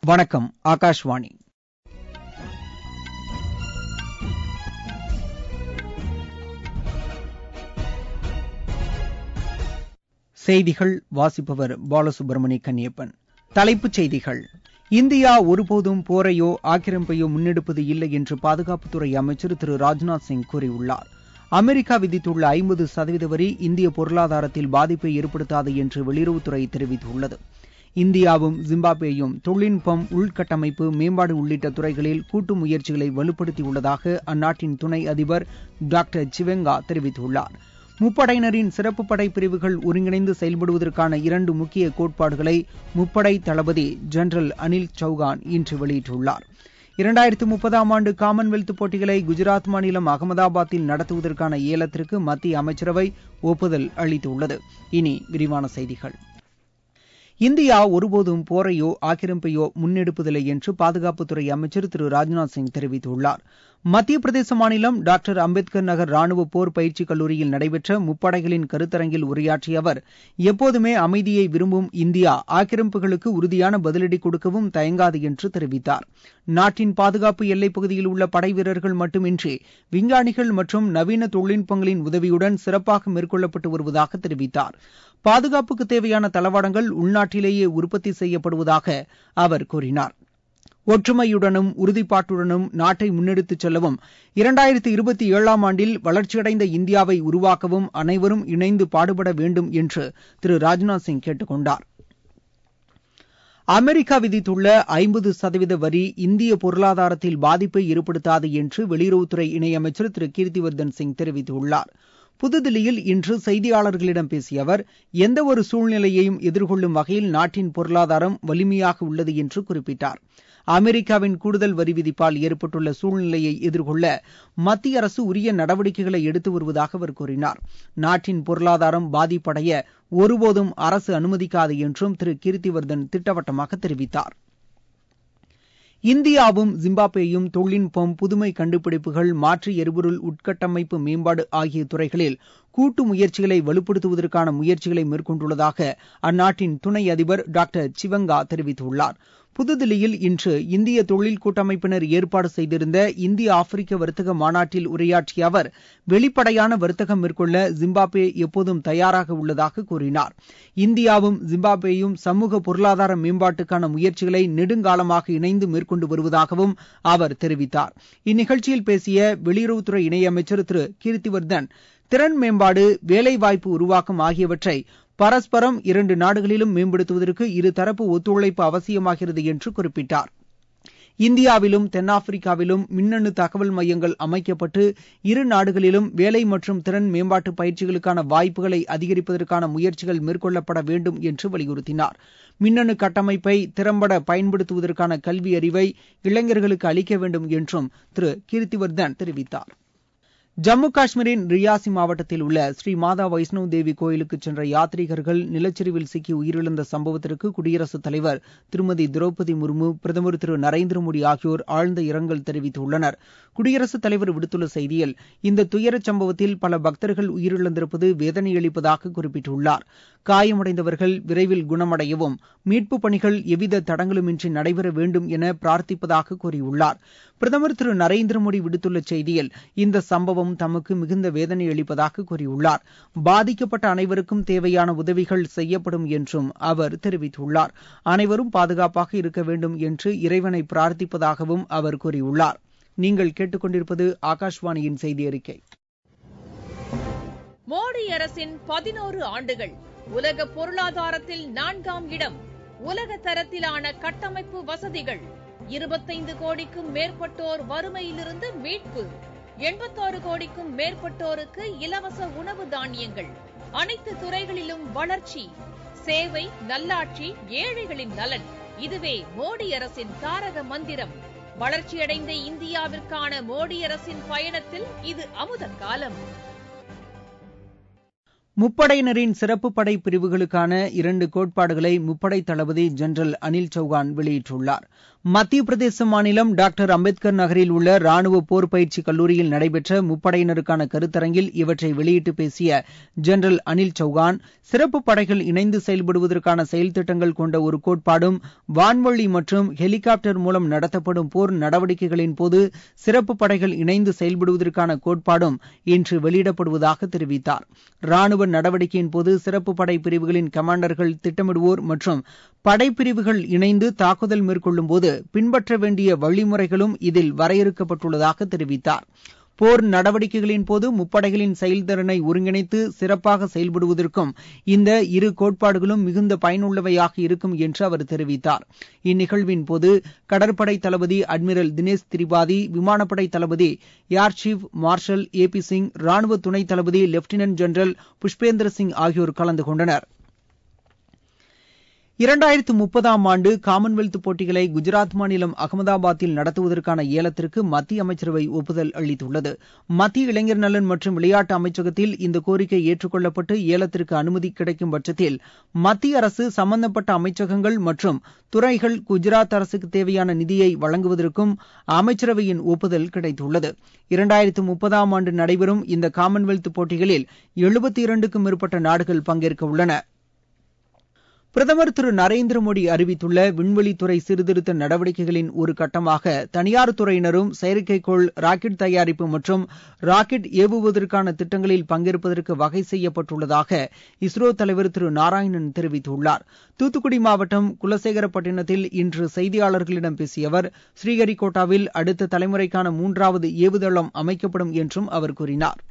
வணக்கம் ஆகாஷ்வாணி செய்திகள் வாசிப்பவர் பாலசுப்ரமணி கன்னியப்பன் தலைப்புச் செய்திகள் இந்தியா ஒருபோதும் போரையோ ஆக்கிரமிப்பையோ முன்னெடுப்பது இல்லை என்று பாதுகாப்புத்துறை அமைச்சர் திரு ராஜ்நாத் சிங் கூறியுள்ளார் அமெரிக்கா விதித்துள்ள ஐம்பது சதவீத வரி இந்திய பொருளாதாரத்தில் பாதிப்பை ஏற்படுத்தாது என்று வெளியுறவுத்துறை தெரிவித்துள்ளது இந்தியாவும் ஜிம்பாப்வேயும் தொழில்நுட்பம் உள்கட்டமைப்பு மேம்பாடு உள்ளிட்ட துறைகளில் கூட்டு முயற்சிகளை வலுப்படுத்தியுள்ளதாக அந்நாட்டின் துணை அதிபர் டாக்டர் சிவெங்கா தெரிவித்துள்ளார் முப்படையினரின் சிறப்பு படை பிரிவுகள் ஒருங்கிணைந்து செயல்படுவதற்கான இரண்டு முக்கிய கோட்பாடுகளை முப்படை தளபதி ஜெனரல் அனில் சௌகான் இன்று வெளியிட்டுள்ளார் இரண்டாயிரத்து முப்பதாம் ஆண்டு காமன்வெல்த் போட்டிகளை குஜராத் மாநிலம் அகமதாபாத்தில் நடத்துவதற்கான ஏலத்திற்கு மத்திய அமைச்சரவை ஒப்புதல் அளித்துள்ளது இனி விரிவான செய்திகள் இந்தியா ஒருபோதும் போரையோ ஆக்கிரமிப்பையோ முன்னெடுப்பதில்லை என்று பாதுகாப்புத்துறை அமைச்சர் திரு ராஜ்நாத் சிங் தெரிவித்துள்ளார் மத்திய பிரதேச மாநிலம் டாக்டர் அம்பேத்கர் நகர் ராணுவ போர் பயிற்சி கல்லூரியில் நடைபெற்ற முப்படைகளின் கருத்தரங்கில் உரையாற்றிய அவர் எப்போதுமே அமைதியை விரும்பும் இந்தியா ஆக்கிரமிப்புகளுக்கு உறுதியான பதிலடி கொடுக்கவும் தயங்காது என்று தெரிவித்தார் நாட்டின் பாதுகாப்பு எல்லைப் பகுதியில் உள்ள படை வீரர்கள் மட்டுமின்றி விஞ்ஞானிகள் மற்றும் நவீன தொழில்நுட்பங்களின் உதவியுடன் சிறப்பாக மேற்கொள்ளப்பட்டு வருவதாக தெரிவித்தார் பாதுகாப்புக்கு தேவையான தளவாடங்கள் உள்நாட்டிலேயே உற்பத்தி செய்யப்படுவதாக அவர் கூறினார் ஒற்றுமையுடனும் உறுதிப்பாட்டுடனும் நாட்டை முன்னெடுத்துச் செல்லவும் இரண்டாயிரத்தி இருபத்தி ஏழாம் ஆண்டில் வளர்ச்சியடைந்த இந்தியாவை உருவாக்கவும் அனைவரும் இணைந்து பாடுபட வேண்டும் என்று திரு ராஜ்நாத் சிங் கேட்டுக் கொண்டார் அமெரிக்கா விதித்துள்ள ஐம்பது சதவீத வரி இந்திய பொருளாதாரத்தில் பாதிப்பை ஏற்படுத்தாது என்று வெளியுறவுத்துறை இணையமைச்சர் திரு கீர்த்திவர்தன் சிங் தெரிவித்துள்ளார் புதுதில்லியில் இன்று செய்தியாளர்களிடம் பேசிய அவர் எந்தவொரு சூழ்நிலையையும் எதிர்கொள்ளும் வகையில் நாட்டின் பொருளாதாரம் வலிமையாக உள்ளது என்று குறிப்பிட்டார் அமெரிக்காவின் கூடுதல் வரி விதிப்பால் ஏற்பட்டுள்ள சூழ்நிலையை எதிர்கொள்ள மத்திய அரசு உரிய நடவடிக்கைகளை எடுத்து வருவதாக அவர் கூறினார் நாட்டின் பொருளாதாரம் பாதிப்படைய ஒருபோதும் அரசு அனுமதிக்காது என்றும் திரு கீர்த்திவர்தன் திட்டவட்டமாக தெரிவித்தார் இந்தியாவும் ஜிம்பாப்வேயும் தொழில்நுட்பம் புதுமை கண்டுபிடிப்புகள் மாற்று எரிபொருள் உட்கட்டமைப்பு மேம்பாடு ஆகிய துறைகளில் கூட்டு முயற்சிகளை வலுப்படுத்துவதற்கான முயற்சிகளை மேற்கொண்டுள்ளதாக அந்நாட்டின் துணை அதிபர் டாக்டர் சிவங்கா தெரிவித்துள்ளார் புதுதில்லியில் இன்று இந்திய தொழில் கூட்டமைப்பினர் ஏற்பாடு செய்திருந்த இந்திய ஆப்பிரிக்க வர்த்தக மாநாட்டில் உரையாற்றிய அவர் வெளிப்படையான வர்த்தகம் மேற்கொள்ள ஜிம்பாப்வே எப்போதும் தயாராக உள்ளதாக கூறினார் இந்தியாவும் ஜிம்பாப்வேயும் சமூக பொருளாதார மேம்பாட்டுக்கான முயற்சிகளை நெடுங்காலமாக இணைந்து மேற்கொண்டு வருவதாகவும் அவர் தெரிவித்தார் இந்நிகழ்ச்சியில் பேசிய வெளியுறவுத்துறை இணையமைச்சர் திரு கீர்த்திவர்தன் திறன் மேம்பாடு வேலைவாய்ப்பு உருவாக்கம் ஆகியவற்றை பரஸ்பரம் இரண்டு நாடுகளிலும் மேம்படுத்துவதற்கு இருதரப்பு ஒத்துழைப்பு அவசியமாகிறது என்று குறிப்பிட்டார் இந்தியாவிலும் தென்னாப்பிரிக்காவிலும் மின்னணு தகவல் மையங்கள் அமைக்கப்பட்டு இரு நாடுகளிலும் வேலை மற்றும் திறன் மேம்பாட்டு பயிற்சிகளுக்கான வாய்ப்புகளை அதிகரிப்பதற்கான முயற்சிகள் மேற்கொள்ளப்பட வேண்டும் என்று வலியுறுத்தினார் மின்னணு கட்டமைப்பை திறம்பட பயன்படுத்துவதற்கான கல்வி அறிவை இளைஞர்களுக்கு அளிக்க வேண்டும் என்றும் திரு கீர்த்திவர்தன் தெரிவித்தார் ஜம்மு காஷ்மீரின் ரியாசி மாவட்டத்தில் உள்ள ஸ்ரீ மாதா வைஷ்ணவ் தேவி கோயிலுக்கு சென்ற யாத்ரீகர்கள் நிலச்சரிவில் சிக்கி உயிரிழந்த சம்பவத்திற்கு குடியரசுத் தலைவர் திருமதி திரௌபதி முர்மு பிரதமர் திரு நரேந்திர மோடி ஆகியோர் ஆழ்ந்த இரங்கல் தெரிவித்துள்ளனர் குடியரசுத் தலைவர் விடுத்துள்ள செய்தியில் இந்த துயரச் சம்பவத்தில் பல பக்தர்கள் உயிரிழந்திருப்பது வேதனையளிப்பதாக குறிப்பிட்டுள்ளார் காயமடைந்தவர்கள் விரைவில் குணமடையவும் மீட்புப் பணிகள் எவ்வித தடங்களுமின்றி நடைபெற வேண்டும் என பிரார்த்திப்பதாக கூறியுள்ளார் பிரதமர் திரு நரேந்திர மோடி விடுத்துள்ள செய்தியில் இந்த சம்பவம் தமக்கு மிகுந்த வேதனை அளிப்பதாக கூறியுள்ளார் பாதிக்கப்பட்ட அனைவருக்கும் தேவையான உதவிகள் செய்யப்படும் என்றும் அவர் தெரிவித்துள்ளார் அனைவரும் பாதுகாப்பாக இருக்க வேண்டும் என்று இறைவனை பிரார்த்திப்பதாகவும் அவர் கூறியுள்ளார் நீங்கள் கேட்டுக்கொண்டிருப்பது ஆகாஷ்வாணியின் செய்தி அறிக்கை மோடி அரசின் பதினோரு ஆண்டுகள் உலக பொருளாதாரத்தில் நான்காம் இடம் உலக தரத்திலான கட்டமைப்பு வசதிகள் இருபத்தைந்து கோடிக்கும் மேற்பட்டோர் வறுமையிலிருந்து மீட்பு எண்பத்தாறு கோடிக்கும் மேற்பட்டோருக்கு இலவச உணவு தானியங்கள் அனைத்து துறைகளிலும் வளர்ச்சி சேவை நல்லாட்சி ஏழைகளின் நலன் இதுவே மோடி அரசின் தாரக மந்திரம் வளர்ச்சியடைந்த இந்தியாவிற்கான மோடி அரசின் பயணத்தில் இது அமுத காலம் முப்படையினரின் சிறப்பு படை பிரிவுகளுக்கான இரண்டு கோட்பாடுகளை முப்படை தளபதி ஜெனரல் அனில் சௌகான் வெளியிட்டுள்ளார் மத்திய பிரதேச மாநிலம் டாக்டர் அம்பேத்கர் நகரில் உள்ள ராணுவ போர் பயிற்சி கல்லூரியில் நடைபெற்ற முப்படையினருக்கான கருத்தரங்கில் இவற்றை வெளியிட்டு பேசிய ஜெனரல் அனில் சௌகான் சிறப்பு படைகள் இணைந்து செயல்படுவதற்கான செயல் திட்டங்கள் கொண்ட ஒரு கோட்பாடும் வான்வழி மற்றும் ஹெலிகாப்டர் மூலம் நடத்தப்படும் போர் நடவடிக்கைகளின் போது சிறப்பு படைகள் இணைந்து செயல்படுவதற்கான கோட்பாடும் இன்று வெளியிடப்படுவதாக தெரிவித்தார் ராணுவ நடவடிக்கையின் போது சிறப்பு படை பிரிவுகளின் கமாண்டர்கள் திட்டமிடுவோர் மற்றும் படைப்பிரிவுகள் இணைந்து தாக்குதல் மேற்கொள்ளும் போது பின்பற்ற வேண்டிய வழிமுறைகளும் இதில் வரையறுக்கப்பட்டுள்ளதாக தெரிவித்தார் போர் நடவடிக்கைகளின் போது முப்படைகளின் செயல்திறனை ஒருங்கிணைத்து சிறப்பாக செயல்படுவதற்கும் இந்த இரு கோட்பாடுகளும் மிகுந்த பயனுள்ளவையாக இருக்கும் என்று அவர் தெரிவித்தார் இந்நிகழ்வின் போது கடற்படை தளபதி அட்மிரல் தினேஷ் திரிபாதி விமானப்படை தளபதி air chief marshal A P Singh ராணுவ துணை தளபதி லெப்டினன்ட் ஜெனரல் புஷ்பேந்திர சிங் ஆகியோர் கலந்து கொண்டனர் இரண்டாயிரத்து முப்பதாம் ஆண்டு காமன்வெல்த் போட்டிகளை குஜராத் மாநிலம் அகமதாபாத்தில் நடத்துவதற்கான ஏலத்திற்கு மத்திய அமைச்சரவை ஒப்புதல் அளித்துள்ளது மத்திய இளைஞர் நலன் மற்றும் விளையாட்டு அமைச்சகத்தில் இந்த கோரிக்கை ஏற்றுக்கொள்ளப்பட்டு ஏலத்திற்கு அனுமதி கிடைக்கும் பட்சத்தில் மத்திய அரசு சம்பந்தப்பட்ட அமைச்சகங்கள் மற்றும் துறைகள் குஜராத் அரசுக்கு தேவையான நிதியை வழங்குவதற்கும் அமைச்சரவையின் ஒப்புதல் கிடைத்துள்ளது இரண்டாயிரத்து முப்பதாம் ஆண்டு நடைபெறும் இந்த காமன்வெல்த் போட்டிகளில் எழுபத்தி இரண்டுக்கும் மேற்பட்ட நாடுகள் பங்கேற்க உள்ளன பிரதமர் திரு நரேந்திர மோடி அறிவித்துள்ள விண்வெளித்துறை சீர்திருத்த நடவடிக்கைகளின் ஒரு கட்டமாக தனியார் துறையினரும் செயற்கைக்கோள் ராக்கெட் தயாரிப்பு மற்றும் ராக்கெட் ஏவுவதற்கான திட்டங்களில் பங்கேற்பதற்கு வகை செய்யப்பட்டுள்ளதாக இஸ்ரோ தலைவர் திரு நாராயணன் தெரிவித்துள்ளார் தூத்துக்குடி மாவட்டம் குலசேகரப்பட்டினத்தில் இன்று செய்தியாளர்களிடம் பேசிய அவர் ஸ்ரீஹரிகோட்டாவில் அடுத்த தலைமுறைக்கான மூன்றாவது ஏவுதளம் அமைக்கப்படும் என்றும் அவர் கூறினார்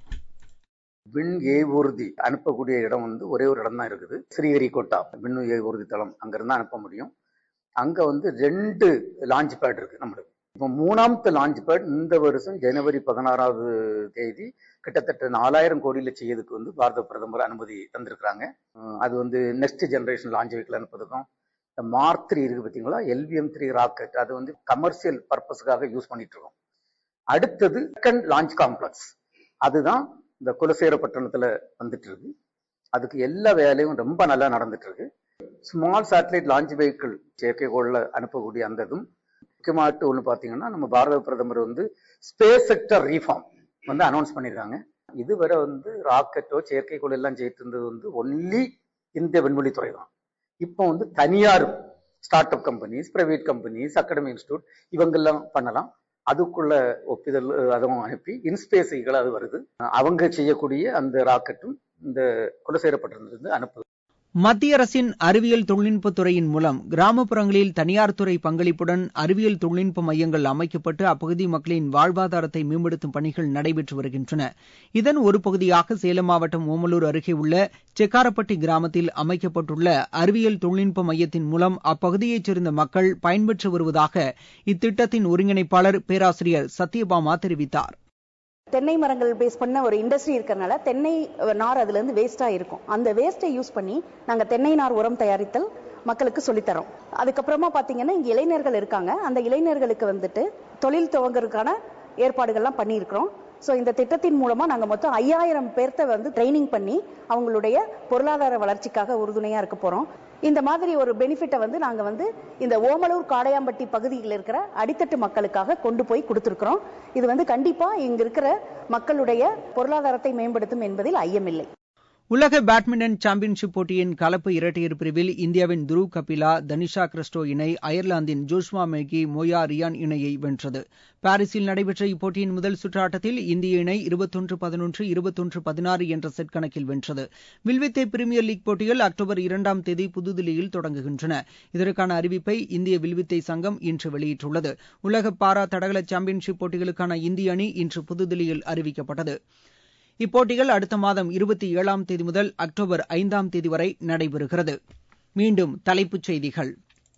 விண் ஏவூர்தி அனுப்பக்கூடிய இடம் வந்து ஒரே ஒரு இடம் தான் இருக்குது ஸ்ரீஹரிகோட்டா விண் ஏவூர்தி தளம் அங்கிருந்து அனுப்ப முடியும் அங்க வந்து ரெண்டு லான்ச் பேட் இருக்கு நம்மளுக்கு இப்போ மூணாமத்து லான்ச் பேட் இந்த வருஷம் ஜனவரி பதினாறாவது தேதி கிட்டத்தட்ட நாலாயிரம் கோடியில செய்யறதுக்கு வந்து பாரத பிரதமர் அனுமதி தந்திருக்கிறாங்க அது வந்து நெக்ஸ்ட் ஜெனரேஷன் லான்ச் வெஹிக்கிள் அனுப்புறதுக்கும் இந்த மார்க் த்ரீ இருக்கு பார்த்தீங்களா எல்விஎம் த்ரீ ராக்கெட் அது வந்து கமர்ஷியல் பர்பஸ்க்காக யூஸ் பண்ணிட்டு இருக்கோம் அடுத்தது செகண்ட் லான்ச் காம்ப்ளெக்ஸ் அதுதான் இந்த குலசேகரப்பட்டினத்துல வந்துட்டு இருக்கு அதுக்கு எல்லா வேலையும் ரொம்ப நல்லா நடந்துட்டு இருக்கு ஸ்மால் சேட்டலைட் லான்ச் வெஹிக்கிள் செயற்கைக்கோளில் அனுப்பக்கூடிய அந்த இதுவும் முக்கியமாட்டு ஒன்று பார்த்தீங்கன்னா நம்ம பாரத பிரதமர் வந்து ஸ்பேஸ் செக்டர் ரீஃபார்ம் வந்து அனௌன்ஸ் பண்ணியிருக்காங்க இதுவரை வந்து ராக்கெட்டோ செயற்கைக்கோள் எல்லாம் செய்யிட்டு இருந்தது வந்து ஒன்லி இந்திய விண்வெளித்துறை தான் இப்போ வந்து தனியார் start up companies private companies academy institute இவங்கெல்லாம் பண்ணலாம் அதுக்குள்ள ஒப்புதல் அதுவும் அனுப்பி இன்ஸ்பேஸைகள் அது வருது அவங்க செய்யக்கூடிய அந்த ராக்கெட்டும் இந்த குலசேரப்பட்டிருந்து அனுப்புது மத்திய அரசின் அறிவியல் தொழில்நுட்பத் துறையின் மூலம் கிராமப்புறங்களில் தனியார் துறை பங்களிப்புடன் அறிவியல் தொழில்நுட்ப மையங்கள் அமைக்கப்பட்டு அப்பகுதி மக்களின் வாழ்வாதாரத்தை மேம்படுத்தும் பணிகள் நடைபெற்று வருகின்றன இதன் ஒரு பகுதியாக சேலம் மாவட்டம் ஓமலூர் அருகே உள்ள செக்காரப்பட்டி கிராமத்தில் அமைக்கப்பட்டுள்ள அறிவியல் தொழில்நுட்ப மையத்தின் மூலம் அப்பகுதியைச் சேர்ந்த மக்கள் பயன்பெற்று வருவதாக இத்திட்டத்தின் ஒருங்கிணைப்பாளர் பேராசிரியர் சத்யபாமா தெரிவித்தார் தென்னை மரங்கள் பேஸ் பண்ண ஒரு இண்டஸ்ட்ரி இருக்கிறனால தென்னை நார் அதுல இருந்து வேஸ்டா இருக்கும் அந்த வேஸ்ட்டை யூஸ் பண்ணி நாங்க தென்னை நார் உரம் தயாரித்தல் மக்களுக்கு சொல்லித்தரோம் அதுக்கப்புறமா பாத்தீங்கன்னா இங்க இளைஞர்கள் இருக்காங்க அந்த இளைஞர்களுக்கு வந்துட்டு தொழில் துவங்குறதுக்கான ஏற்பாடுகள்லாம் பண்ணியிருக்கிறோம் ஸோ இந்த திட்டத்தின் மூலமா நாங்க மொத்தம் ஐயாயிரம் பேர்த்த வந்து ட்ரைனிங் பண்ணி அவங்களுடைய பொருளாதார வளர்ச்சிக்காக உறுதுணையா இருக்க போறோம் இந்த மாதிரி ஒரு பெனிஃபிட்டை வந்து நாங்க வந்து இந்த ஓமலூர் காடையாம்பட்டி பகுதியில் இருக்கிற அடித்தட்டு மக்களுக்காக கொண்டு போய் கொடுத்துருக்கிறோம் இது வந்து கண்டிப்பா இங்க இருக்கிற மக்களுடைய பொருளாதாரத்தை மேம்படுத்தும் என்பதில் ஐயமில்லை உலக பேட்மிண்டன் சாம்பியன்ஷிப் போட்டியின் கலப்பு இரட்டையர் பிரிவில் இந்தியாவின் துருவ் கபிலா தனிஷா கிறிஸ்டோ இணை அயர்லாந்தின் ஜோஷ்மா மேகி மோயா ரியான் இணையை வென்றது பாரிஸில் நடைபெற்ற இப்போட்டியின் முதல் சுற்று ஆட்டத்தில் இந்திய இணை இருபத்தொன்று பதினொன்று இருபத்தொன்று பதினாறு என்ற செட் கணக்கில் வென்றது வில்வித்தை பிரீமியர் லீக் போட்டிகள் அக்டோபர் இரண்டாம் தேதி புதுதில்லியில் தொடங்குகின்றன இதற்கான அறிவிப்பை இந்திய வில்வித்தை சங்கம் இன்று வெளியிட்டுள்ளது உலக பாரா தடகள சாம்பியன்ஷிப் போட்டிகளுக்கான இந்திய அணி இன்று புதுதில்லியில் அறிவிக்கப்பட்டது இப்போட்டிகள் அடுத்த மாதம் இருபத்தி ஏழாம் தேதி முதல் அக்டோபர் ஐந்தாம் தேதி வரை நடைபெறுகிறது மீண்டும் தலைப்புச் செய்திகள்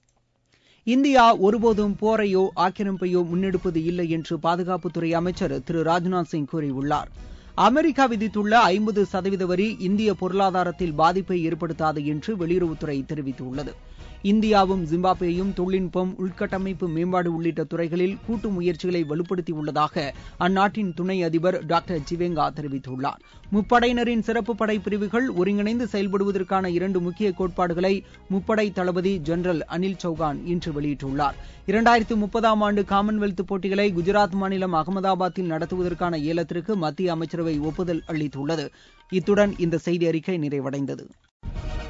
இந்தியா ஒருபோதும் போரையோ ஆக்கிரமிப்பையோ முன்னெடுப்பது இல்லை என்று பாதுகாப்புத்துறை அமைச்சர் திரு ராஜ்நாத் சிங் கூறியுள்ளார் அமெரிக்கா விதித்துள்ள ஐம்பது சதவீத வரி இந்திய பொருளாதாரத்தில் பாதிப்பை ஏற்படுத்தாது என்று வெளியுறவுத்துறை தெரிவித்துள்ளது இந்தியாவும் ஜிம்பாப்வேயும் தொழில்நுட்பம் உள்கட்டமைப்பு மேம்பாடு உள்ளிட்ட துறைகளில் கூட்டு முயற்சிகளை வலுப்படுத்தியுள்ளதாக அந்நாட்டின் துணை அதிபர் டாக்டர் ஜிவேங்கா தெரிவித்துள்ளார் முப்படையினரின் சிறப்பு படை பிரிவுகள் ஒருங்கிணைந்து செயல்படுவதற்கான இரண்டு முக்கிய கோட்பாடுகளை முப்படை தளபதி ஜெனரல் அனில் சௌகான் இன்று வெளியிட்டுள்ளார் இரண்டாயிரத்து முப்பதாம் ஆண்டு காமன்வெல்த் போட்டிகளை குஜராத் மாநிலம் அகமதாபாத்தில் நடத்துவதற்கான ஏலத்திற்கு மத்திய அமைச்சரவை ஒப்புதல் அளித்துள்ளது இத்துடன் இந்த செய்தி அறிக்கை நிறைவடைந்தது